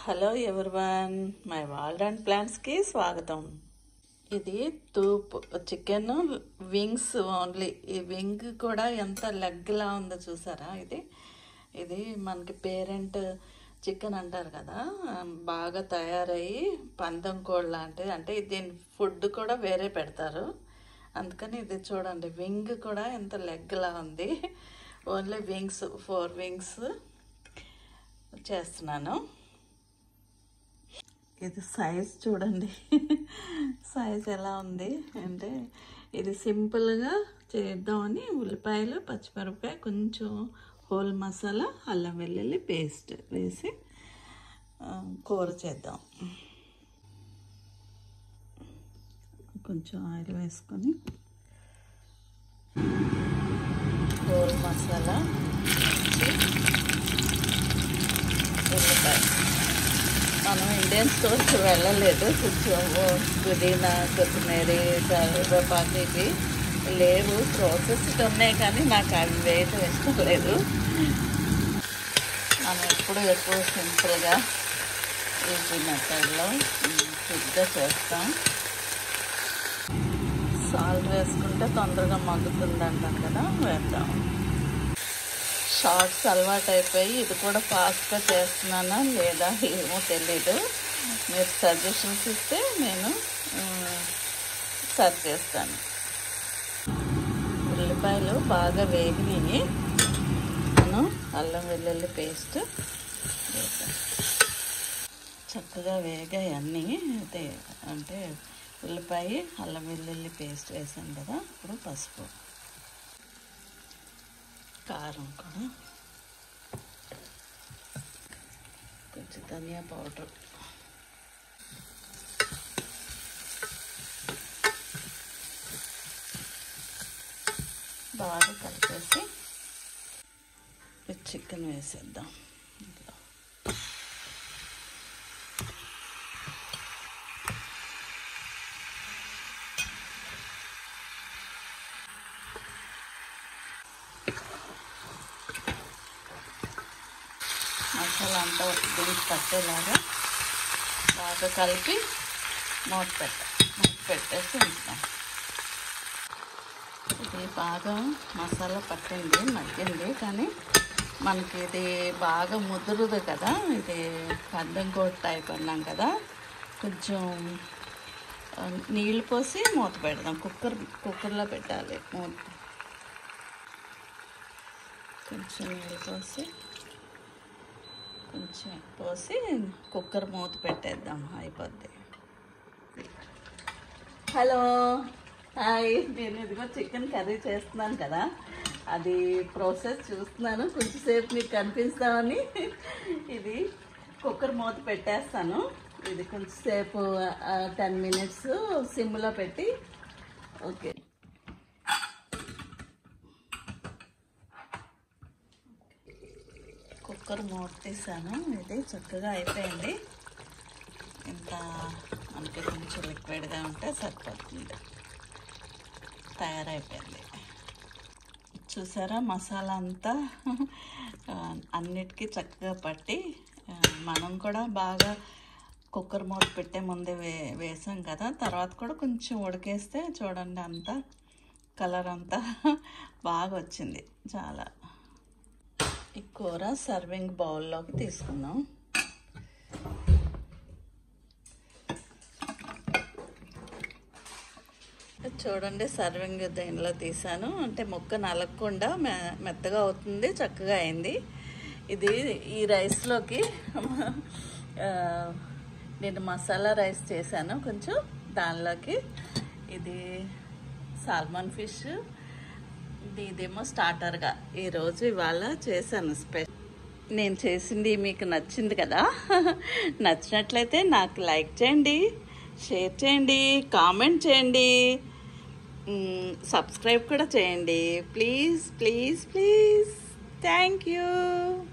hello everyone my world and ప్లాంట్స్కి స్వాగతం ఇది తూప్ చికెన్ వింగ్స్ ఓన్లీ ఈ వింగ్ కూడా ఎంత లెగ్లా ఉందో చూసారా ఇది ఇది మనకి పేరెంట్ చికెన్ అంటారు కదా బాగా తయారయ్యి పందెం కోళ్ళ లాంటిది అంటే దీని ఫుడ్ కూడా వేరే పెడతారు అందుకని ఇది చూడండి వింగ్ కూడా ఎంత లెగ్లా ఉంది ఓన్లీ వింగ్స్ ఫోర్ వింగ్స్ చేస్తున్నాను ఇది సైజ్ చూడండి సైజ్ ఎలా ఉంది అంటే ఇది సింపుల్గా చేద్దామని ఉల్లిపాయలు పచ్చిమిరపకాయ కొంచెం హోల్ మసాలా అల్లం వెల్లుల్లి పేస్ట్ వేసి ఆ, కూర చేద్దాం కొంచెం ఆయిల్ వేసుకొని హోల్ మసాలా ఉల్లిపాయ మనం ఇండియన్ స్టోర్కి వెళ్ళలేదు కొంచెం పుదీనా కొత్తిమీర కరివేపాకు ఇవి లేవు ప్రాసెస్డ్ ఉన్నాయి కానీ నాకు అవి వేయటం ఇష్టం లేదు మనం ఎప్పుడు ఎక్కువ సింపుల్గా ఈజీ మెథడ్లో క్విక్గా చేస్తాం సాల్ట్ వేసుకుంటే తొందరగా మగ్గుతుంది అంటాం కదా వేద్దాం షార్ట్స్ అలవాటు అయిపోయి ఇది కూడా ఫాస్ట్గా చేస్తున్నానా లేదా ఏమో తెలీదు మీరు సజెషన్స్ ఇస్తే నేను సర్చ్ చేస్తాను ఉల్లిపాయలు బాగా వేగినాయి మనం అల్లం వెల్లుల్లి పేస్ట్ వేసాను చక్కగా వేగాయి అన్నీ అయితే అంటే ఉల్లిపాయ అల్లం వెల్లుల్లి పేస్ట్ వేసాను కదా ఇప్పుడు పసుపు కారం కూడా కొంచెం ధనియా పౌడర్ బాగా కలిపేసి ఈ చికెన్ వేసేద్దాం ఇందులో మసాలా అంతా దీనికి పట్టేలాగా బాగా కలిపి మూత పెట్ట మూత పెట్టేసి ఉంచుతాం ఇది బాగా మసాలా పట్టింది మగ్గింది కానీ మనకి ఇది బాగా ముదురుదు కదా ఇది కందం కోట్ టైప్ అన్నాం కదా కొంచెం ఆ, నీళ్ళు పోసి మూత పెడదాం కుక్కర్ కుక్కర్లో పెట్టాలి మూత కొంచెం నీళ్ళు పోసి కొంచెం పోసి కుక్కర్ మూత పెట్టేద్దాం అయిపోద్ది హలో హాయ్ నేను ఇదిగో చికెన్ కర్రీ చేస్తున్నాను కదా అది ప్రాసెస్ చూస్తున్నాను కొంచెంసేపు మీకు కనిపిస్తామని ఇది కుక్కర్ మూత పెట్టేస్తాను ఇది కొంచెంసేపు టెన్ మినిట్స్ సిమ్లో పెట్టి ఓకే కుక్కర్ మూత తీసాను ఇది చక్కగా అయిపోయింది ఇంత మనకి కొంచెం లిక్విడ్గా ఉంటే సరిపోతుంది తయారైపోయింది చూసారా మసాలా అంతా ఆ, అన్నిటికీ చక్కగా పట్టి ఆ, మనం కూడా బాగా కుక్కర్ మూత పెట్టే ముందే వే వేసాం కదా తర్వాత కూడా కొంచెం ఉడికేస్తే చూడండి అంతా కలర్ అంతా బాగా వచ్చింది చాలా ఈ కూర సర్వింగ్ బౌల్లోకి తీసుకుందాం చూడండి సర్వింగ్ దీనిలో తీసాను అంటే ముక్క నలగకుండా మె మెత్తగా అవుతుంది చక్కగా అయింది ఇది ఈ రైస్లోకి ఆ, నేను మసాలా రైస్ చేశాను కొంచెం దానిలోకి ఇది సాల్మన్ ఫిష్ ఇది ఇదేమో స్టార్టర్గా ఈరోజు ఇవాళ చేశాను స్పెషల్ నేను చేసింది మీకు నచ్చింది కదా నచ్చినట్లయితే నాకు లైక్ చేయండి షేర్ చేయండి కామెంట్ చేయండి మ్, సబ్స్క్రైబ్ కూడా చేయండి please please please thank you